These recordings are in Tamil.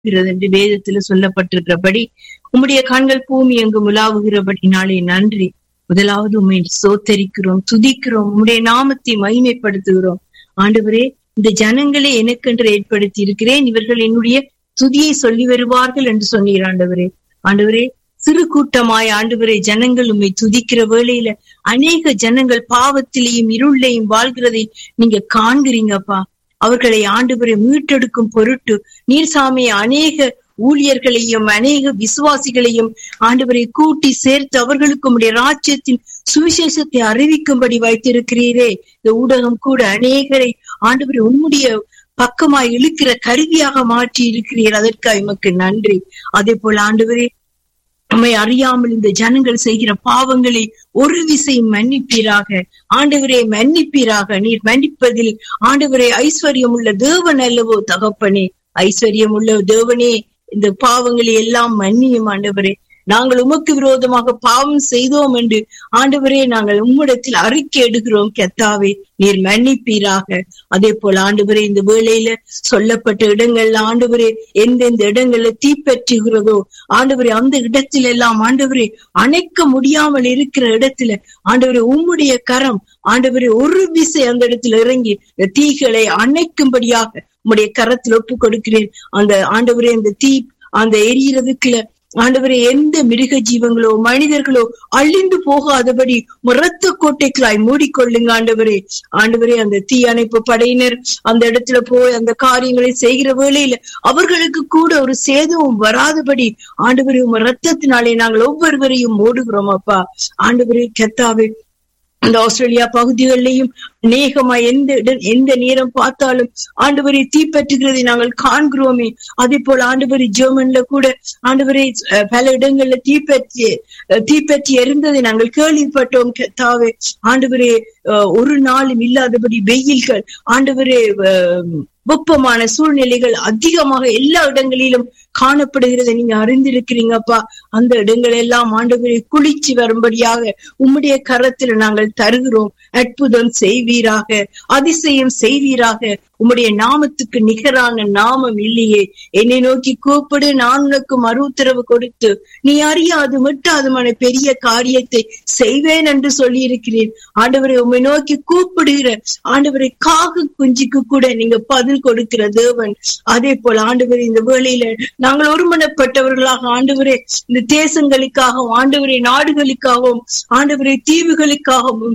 உலாவுகிறது என்று வேதத்துல சொல்லப்பட்டிருக்கிறபடி உம்முடைய கண்கள் பூமி எங்கும் உலாவுகிறபடினாலே நன்றி முதலாவது உண்மை சோத்தரிக்கிறோம் துதிக்கிறோம் உம்முடைய நாமத்தை மகிமைப்படுத்துகிறோம் ஆண்டவரே இந்த ஜனங்களை எனக்கென்று ஏற்படுத்தி இருக்கிறேன் இவர்கள் என்னுடைய துதியை சொல்லி வருவார்கள் என்று சொன்னீர் ஆண்டவரே ஆண்டவரே சிறு கூட்டமாய் ஆண்டவரே ஜனங்கள் உண்மை துதிக்கிற வேளையில அநேக ஜனங்கள் பாவத்திலேயும் இருளையும் வாழ்கிறதை நீங்க காண்கிறீங்கப்பா அவர்களை ஆண்டவரை மீட்டெடுக்கும் பொருட்டு நீர் சாமி அநேக ஊழியர்களையும் அநேக விசுவாசிகளையும் ஆண்டவரை கூட்டி சேர்த்து அவர்களுக்கு உடைய ராஜ்யத்தின் சுவிசேஷத்தை அறிவிக்கும்படி வைத்திருக்கிறீரே இந்த ஊடகம் கூட அநேகரை ஆண்டவரை உம்முடைய பக்கமாய் இழுக்கிற கருவியாக மாற்றி இருக்கிறீர் அதற்காக எமக்கு நன்றி அதே போல ஆண்டவரே நம்மை அறியாமல் இந்த ஜனங்கள் செய்கிற பாவங்களை ஒரு விசை மன்னிப்பீராக ஆண்டவரே மன்னிப்பீராக நீர் மன்னிப்பதில் ஆண்டவரே ஐஸ்வர்யம் உள்ள தேவன் அல்லவோ தகப்பனே ஐஸ்வர்யம் உள்ள தேவனே இந்த பாவங்களை எல்லாம் மன்னியும் ஆண்டவரே நாங்கள் உமக்கு விரோதமாக பாவம் செய்தோம் என்று ஆண்டவரே நாங்கள் உம்மிடத்தில் அறிக்கை எடுக்கிறோம் கெத்தாவே நீர் மன்னிப்பீராக அதே போல ஆண்டவரே இந்த வேளையில சொல்லப்பட்ட இடங்கள்ல ஆண்டவரே எந்தெந்த இடங்கள்ல தீப்பற்றுகிறதோ ஆண்டவரே அந்த இடத்துல எல்லாம் ஆண்டவரே அணைக்க முடியாமல் இருக்கிற இடத்துல ஆண்டவரே உம்முடைய கரம் ஆண்டவரே ஒரு விசை அந்த இடத்துல இறங்கி இந்த தீகளை அணைக்கும்படியாக உம்முடைய கரத்தில் ஒப்பு கொடுக்கிறேன் அந்த ஆண்டவரே அந்த தீ அந்த எரியறதுக்குள்ள ஆண்டவரே எந்த மிருக ஜீவங்களோ மனிதர்களோ அழிந்து போகாதபடி ரத்த கோட்டைகளாய் மூடிக்கொள்ளுங்க ஆண்டவரே ஆண்டவரே அந்த தீ அணைப்பு படையினர் அந்த இடத்துல போய் அந்த காரியங்களை செய்கிற வேளையில அவர்களுக்கு கூட ஒரு சேதமும் வராதபடி ஆண்டவரே உங்க ரத்தத்தினாலே நாங்கள் ஒவ்வொருவரையும் மூடுகிறோம் அப்பா ஆண்டவரே கெத்தாவே அந்த ஆஸ்திரேலியா பகுதிகளிலையும் அநேகமா எந்த இட- எந்த நேரம் பார்த்தாலும் ஆண்டவரை தீப்பற்றுகிறதை நாங்கள் காண்கிறோமே அதே போல ஆண்டவரை ஜெர்மன்ல கூட ஆண்டவரை அஹ், பல இடங்கள்ல தீப்பற்றி அஹ், தீப்பற்றி எரிந்ததை நாங்கள் கேள்விப்பட்டோம் தாவே ஆண்டவரே அஹ், ஒரு நாளும் இல்லாதபடி வெயில்கள் ஆண்டவரே அஹ், வெப்பமான சூழ்நிலைகள் அதிகமாக எல்லா இடங்களிலும் காணப்படுகிறதை நீங்க அறிந்திருக்கிறீங்கப்பா அந்த இடங்கள் எல்லாம் ஆண்டவரை குளிச்சு வரும்படியாக உம்முடைய கரத்தில் நாங்கள் தருகிறோம் அற்புதம் செய்வீராக அதிசயம் செய்வீராக உம்முடைய நாமத்துக்கு நிகரான நாமம் இல்லையே என்னை நோக்கி கூப்பிடு நான் உனக்கு மறு உத்தரவு கொடுத்து நீ அறியாது விட்டாதுமான பெரிய காரியத்தை செய்வேன் என்று சொல்லி இருக்கிறேன் ஆண்டவரை உம்மை நோக்கி கூப்பிடுகிற ஆண்டவரை காக குஞ்சுக்கு கூட நீங்க பதில் கொடுக்கிற தேவன் அதே போல ஆண்டவரே இந்த வேளையில நாங்கள் ஒருமனப்பட்டவர்களாக ஆண்டவரே இந்த தேசங்களுக்காகவும் ஆண்டவரே நாடுகளுக்காகவும் ஆண்டவரே தீவுகளுக்காகவும்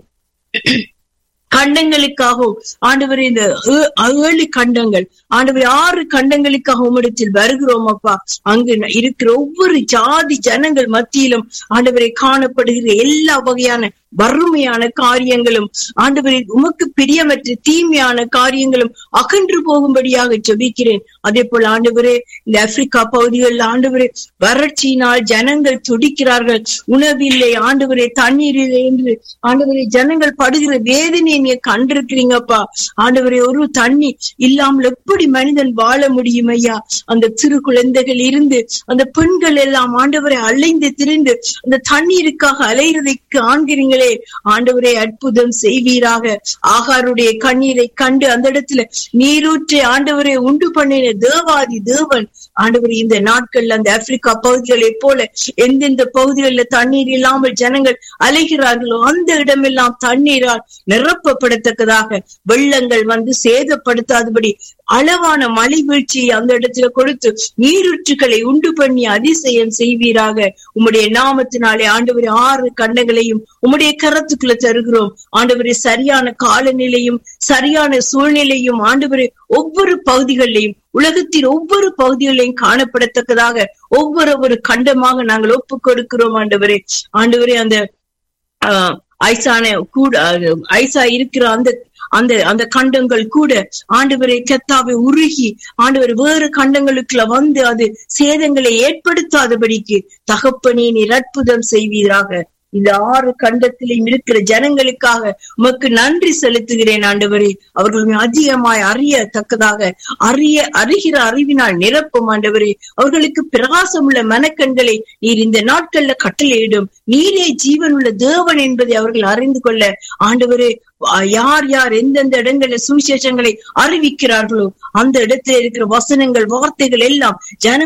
கண்டங்களுக்காகவும் ஆண்டவரே இந்த ஏ- ஏழு கண்டங்கள் ஆண்டவரே ஆறு கண்டங்களுக்காக உம்மிடத்தில் வருகிறோம் அப்பா அங்கு ந- இருக்கிற ஒவ்வொரு ஜாதி ஜனங்கள் மத்தியிலும் ஆண்டவரை காணப்படுகிற எல்லா வகையான வறுமையான காரியங்களும் ஆண்டவரே உமக்கு பிரியமற்ற தீமையான காரியங்களும் அகன்று போகும்படியாக ஜெபிக்கிறேன் அதே போல ஆண்டவரே இந்த ஆப்பிரிக்கா பகுதிகளில் ஆண்டவரே வறட்சியினால் ஜனங்கள் துடிக்கிறார்கள் உணவில்லை ஆண்டவரே தண்ணீர் இல்லை என்று ஆண்டவரே ஜனங்கள் படுகிற வேதனையை நீங்க கண்டிருக்கிறீங்கப்பா ஆண்டவரே ஒரு தண்ணி இல்லாமல் எப்படி மனிதன் வாழ முடியும் ஐயா அந்த சிறு குழந்தைகள் இருந்து அந்த பெண்கள் எல்லாம் ஆண்டவரை அலைந்து திரிந்து அந்த தண்ணீருக்காக அலைகிறதை காண்கிறீங்களே ஆண்டவரே அற்புதம் செய்வீராக ஆகாருடைய கண்ணீரை கண்டு அந்த இடத்துல நீரூற்றை ஆண்டவரை உண்டு பண்ணின தேவாதி தேவன் ஆண்டவரே இந்த நாட்கள்ல அந்த ஆப்பிரிக்கா பகுதிகளை போல எந்தெந்த பகுதிகளில் தண்ணீர் இல்லாமல் ஜனங்கள் அலைகிறார்களோ அந்த இடமெல்லாம் தண்ணீரால் நிரப்பப்படத்தக்கதாக வெள்ளங்கள் வந்து சேதப்படுத்தாதபடி அளவான மழை வீழ்ச்சியை அந்த இடத்துல கொடுத்து நீரூற்றுகளை உண்டு பண்ணி அதிசயம் செய்வீராக உம்முடைய நாமத்தினாலே ஆண்டவரே ஆறு கண்டங்களையும் உம்முடைய கரத்துக்குள்ள தருகிறோம் ஆண்டவரே சரியான காலநிலையும் சரியான சூழ்நிலையும் ஆண்டவரே ஒவ்வொரு பகுதிகளிலையும் உலகத்தின் ஒவ்வொரு பகுதிகளிலையும் காணப்படத்தக்கதாக ஒவ்வொரு ஒரு கண்டமாக நாங்கள் ஒப்பு கொடுக்கிறோம் ஆண்டவரே ஆண்டவரே அந்த ஆஹ், ஐசான கூட அஹ், ஐசா இருக்கிற அந்த அந்த அந்த கண்டங்கள் கூட ஆண்டவரை கெத்தாவை உருகி ஆண்டவர் வேறு கண்டங்களுக்குள்ள வந்து அது சேதங்களை ஏற்படுத்தாதபடிக்கு தகப்பனே நீர் அற்புதம் செய்வீராக இந்த ஆறு கண்டத்திலும் இருக்கிற ஜனங்களுக்காக உமக்கு நன்றி செலுத்துகிறேன் ஆண்டவரே அவர்கள் அதிகமாய் அறியத்தக்கதாக அறிய அறிகிற அறிவினால் நிரப்பும் ஆண்டவரே அவர்களுக்கு பிரகாசம் உள்ள மனக்கண்களை நீர் இந்த நாட்கள்ல கட்டளையிடும் நீரே ஜீவனுள்ள தேவன் என்பதை அவர்கள் அறிந்து கொள்ள ஆண்டவரே யார் யார் எந்தெந்த இடங்கள்ல சுவிசேஷங்களை அறிவிக்கிறார்களோ அந்த இடத்துல இருக்கிற வசனங்கள் வார்த்தைகள் எல்லாம் ஜன